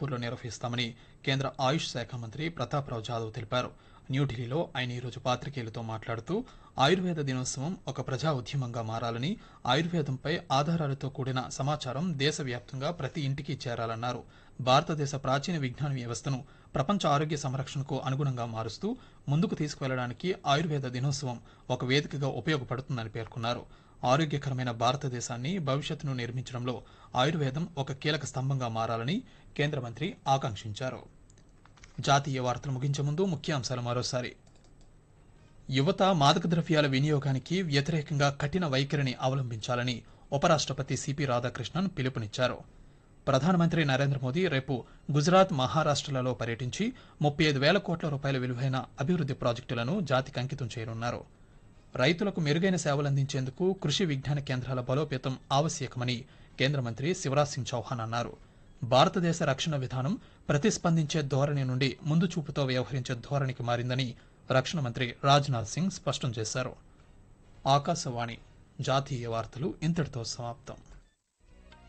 నాగ్పూర్లో నిర్వహిస్తామని కేంద్ర ఆయుష్ శాఖ మంత్రి ప్రతాప్రావు జాదవ్ తెలిపారు న్యూఢిల్లీలో ఆయన ఈరోజు పాత్రికేయులతో మాట్లాడుతూ ఆయుర్వేద దినోత్సవం ఒక ప్రజా ఉద్యమంగా మారాలని ఆయుర్వేదంపై ఆధారాలతో కూడిన సమాచారం దేశవ్యాప్తంగా ప్రతి ఇంటికి చేరాలన్నారు భారతదేశ ప్రాచీన విజ్ఞాన వ్యవస్థను ప్రపంచ ఆరోగ్య సంరక్షణకు అనుగుణంగా మారుస్తూ ముందుకు తీసుకువెళ్లడానికి ఆయుర్వేద దినోత్సవం ఒక వేదికగా ఉపయోగపడుతుందని పేర్కొన్నారు ఆరోగ్యకరమైన భారతదేశాన్ని భవిష్యత్తును నిర్మించడంలో ఆయుర్వేదం ఒక కీలక స్తంభంగా మారాలని కేంద్ర మంత్రి ఆకాంక్షించారు జాతీయ వార్తలు ముగించే ముందు ముఖ్యాంశాలు మరోసారి యువత మాదక ద్రవ్యాల వినియోగానికి వ్యతిరేకంగా కఠిన వైఖరిని అవలంబించాలని ఉపరాష్ట్రపతి సిపి రాధాకృష్ణన్ పిలుపునిచ్చారు ప్రధానమంత్రి నరేంద్ర మోదీ రేపు గుజరాత్ మహారాష్ట్రలలో పర్యటించి ముప్పై ఐదు వేల కోట్ల రూపాయల విలువైన అభివృద్ధి ప్రాజెక్టులను జాతికి అంకితం చేయనున్నారు రైతులకు మెరుగైన సేవలందించేందుకు కృషి విజ్ఞాన కేంద్రాల బలోపేతం ఆవశ్యకమని కేంద్ర మంత్రి శివరాజ్ సింగ్ చౌహాన్ అన్నారు భారతదేశ రక్షణ విధానం ప్రతిస్పందించే ధోరణి నుండి ముందు చూపుతో వ్యవహరించే ధోరణికి మారిందని రక్షణ మంత్రి రాజ్నాథ్ సింగ్ స్పష్టం చేశారు ఆకాశవాణి జాతీయ వార్తలు ఇంతటితో సమాప్తం